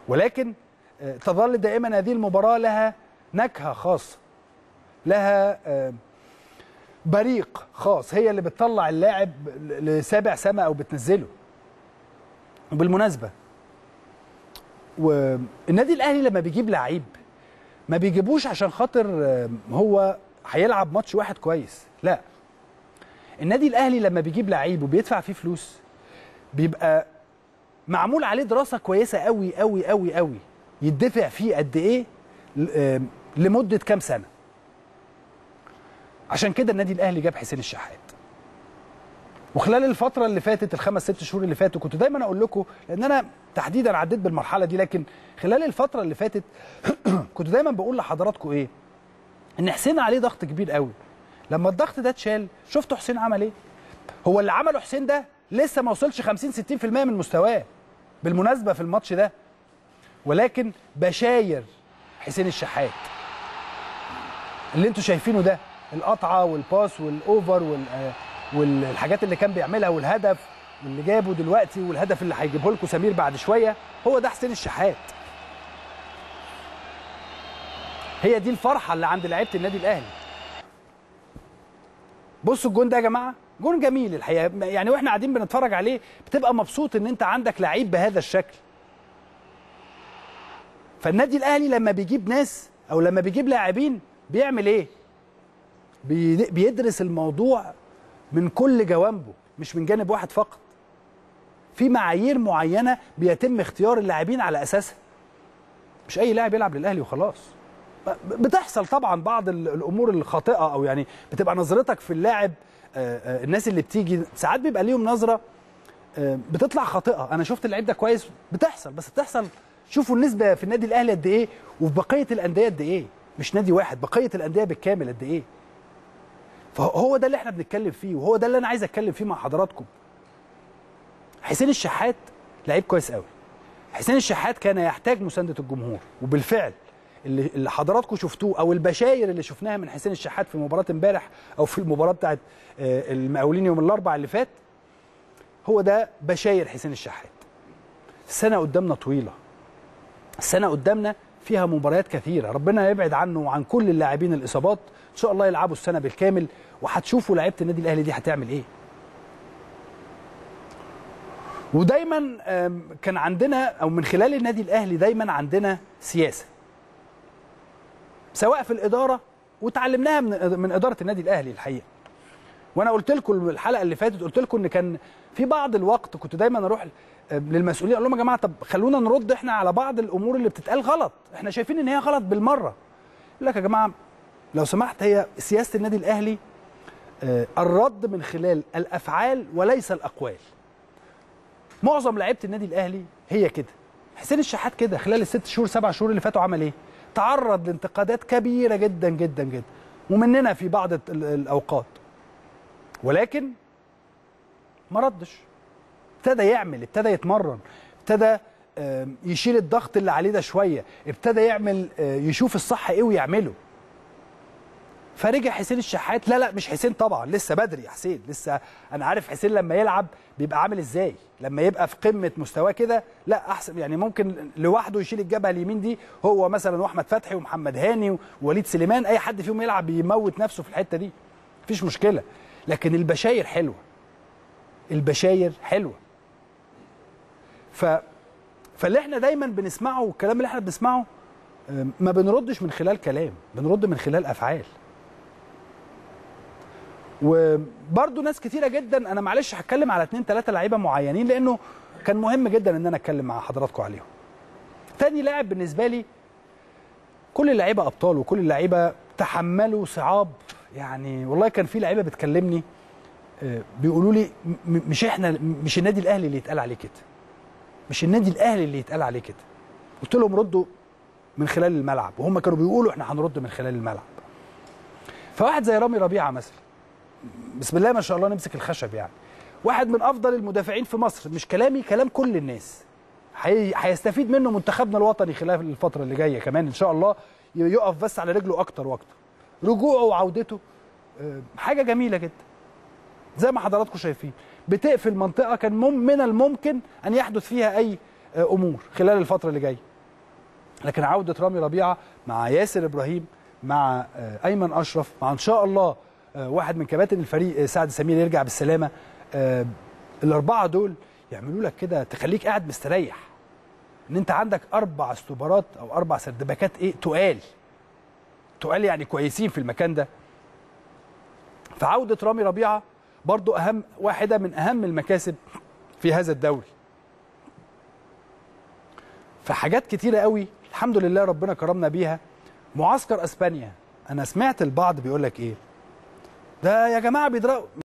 ولكن آه، تظل دائما هذه المباراه لها نكهه خاصه لها آه، بريق خاص هي اللي بتطلع اللاعب لسابع سما او بتنزله وبالمناسبه والنادي الاهلي لما بيجيب لعيب ما بيجيبوش عشان خاطر آه، هو هيلعب ماتش واحد كويس لا النادي الاهلي لما بيجيب لعيب وبيدفع فيه فلوس بيبقى معمول عليه دراسه كويسه قوي قوي قوي قوي يدفع فيه قد ايه ل- آه، لمده كام سنه عشان كده النادي الاهلي جاب حسين الشحات وخلال الفتره اللي فاتت الخمس ست شهور اللي فاتوا كنت دايما اقول لكم لان انا تحديدا عديت بالمرحله دي لكن خلال الفتره اللي فاتت كنت دايما بقول لحضراتكم ايه ان حسين عليه ضغط كبير قوي لما الضغط ده اتشال شفتوا حسين عمل ايه هو اللي عمله حسين ده لسه ما وصلش 50 60% من مستواه بالمناسبه في الماتش ده ولكن بشاير حسين الشحات اللي انتوا شايفينه ده القطعه والباس والاوفر وال آه، والحاجات اللي كان بيعملها والهدف واللي جابه دلوقتي والهدف اللي هيجيبه لكم سمير بعد شويه هو ده حسين الشحات هي دي الفرحه اللي عند لعيبه النادي الاهلي بصوا الجون ده يا جماعه جون جميل الحقيقه يعني واحنا قاعدين بنتفرج عليه بتبقى مبسوط ان انت عندك لعيب بهذا الشكل فالنادي الاهلي لما بيجيب ناس او لما بيجيب لاعبين بيعمل ايه بي- بيدرس الموضوع من كل جوانبه مش من جانب واحد فقط في معايير معينه بيتم اختيار اللاعبين على اساسها مش اي لاعب يلعب للاهلي وخلاص بتحصل طبعا بعض ال- الامور الخاطئه او يعني بتبقى نظرتك في اللاعب آه، آه، الناس اللي بتيجي ساعات بيبقى ليهم نظره آه، بتطلع خاطئه انا شفت اللعيب ده كويس بتحصل بس بتحصل شوفوا النسبه في النادي الاهلي قد ايه وفي بقيه الانديه قد ايه مش نادي واحد بقيه الانديه بالكامل قد ايه فهو ده اللي احنا بنتكلم فيه وهو ده اللي انا عايز اتكلم فيه مع حضراتكم حسين الشحات لعيب كويس قوي حسين الشحات كان يحتاج مسانده الجمهور وبالفعل اللي اللي حضراتكم شفتوه او البشاير اللي شفناها من حسين الشحات في مباراه امبارح او في المباراه بتاعت آه، المقاولين يوم الاربعاء اللي فات هو ده بشاير حسين الشحات السنه قدامنا طويله السنه قدامنا فيها مباريات كثيره ربنا يبعد عنه وعن كل اللاعبين الاصابات ان شاء الله يلعبوا السنه بالكامل وهتشوفوا لعيبه النادي الاهلي دي هتعمل ايه ودايما آم، كان عندنا او من خلال النادي الاهلي دايما عندنا سياسه سواء في الاداره وتعلمناها من من اداره النادي الاهلي الحقيقه وانا قلت لكم الحلقه اللي فاتت قلت لكم ان كان في بعض الوقت كنت دايما اروح للمسؤولين اقول لهم يا جماعه طب خلونا نرد احنا على بعض الامور اللي بتتقال غلط احنا شايفين ان هي غلط بالمره يقول لك يا جماعه لو سمحت هي سياسه النادي الاهلي آه، الرد من خلال الافعال وليس الاقوال معظم لعيبه النادي الاهلي هي كده حسين الشحات كده خلال الست شهور سبع شهور اللي فاتوا عمل ايه تعرض لانتقادات كبيره جدا جدا جدا ومننا في بعض ال- الاوقات ولكن ما ردش ابتدى يعمل ابتدى يتمرن ابتدى آم، يشيل الضغط اللي عليه ده شويه ابتدى يعمل آه، يشوف الصح ايه ويعمله فرجع حسين الشحات لا لا مش حسين طبعا لسه بدري يا حسين لسه انا عارف حسين لما يلعب بيبقى عامل ازاي لما يبقى في قمه مستواه كده لا احسن يعني ممكن لوحده يشيل الجبهه اليمين دي هو مثلا واحمد فتحي ومحمد هاني ووليد سليمان اي حد فيهم يلعب يموت نفسه في الحته دي مفيش مشكله لكن البشاير حلوه البشاير حلوه ف فاللي احنا دايما بنسمعه والكلام اللي احنا بنسمعه آم، ما بنردش من خلال كلام بنرد من خلال افعال وبرضه ناس كتيره جدا انا معلش هتكلم على اتنين تلاته لعيبه معينين لانه كان مهم جدا ان انا اتكلم مع حضراتكم عليهم. تاني لاعب بالنسبه لي كل اللعيبه ابطال وكل اللعيبه تحملوا صعاب يعني والله كان في لعيبه بتكلمني آه، بيقولوا لي م- م- مش احنا مش النادي الاهلي اللي يتقال عليه كده. مش النادي الاهلي اللي يتقال عليه كده. قلت لهم ردوا من خلال الملعب وهم كانوا بيقولوا احنا هنرد من خلال الملعب. فواحد زي رامي ربيعه مثلا بسم الله ما شاء الله نمسك الخشب يعني واحد من افضل المدافعين في مصر مش كلامي كلام كل الناس هي- هيستفيد منه منتخبنا الوطني خلال الفتره اللي جايه كمان ان شاء الله ي- يقف بس على رجله اكتر واكتر رجوعه وعودته آه، حاجه جميله جدا زي ما حضراتكم شايفين بتقفل منطقه كان مم من الممكن ان يحدث فيها اي آه، امور خلال الفتره اللي جايه لكن عوده رامي ربيعه مع ياسر ابراهيم مع آه، ايمن اشرف مع ان شاء الله آه، واحد من كباتن الفريق آه، سعد سمير يرجع بالسلامه آه، الاربعه دول يعملوا لك كده تخليك قاعد مستريح ان انت عندك اربع استوبرات او اربع سردباكات ايه تقال تقال يعني كويسين في المكان ده فعوده رامي ربيعه برضو اهم واحده من اهم المكاسب في هذا الدوري فحاجات كتيره قوي الحمد لله ربنا كرمنا بيها معسكر اسبانيا انا سمعت البعض بيقول لك ايه ده يا جماعه بيضربوا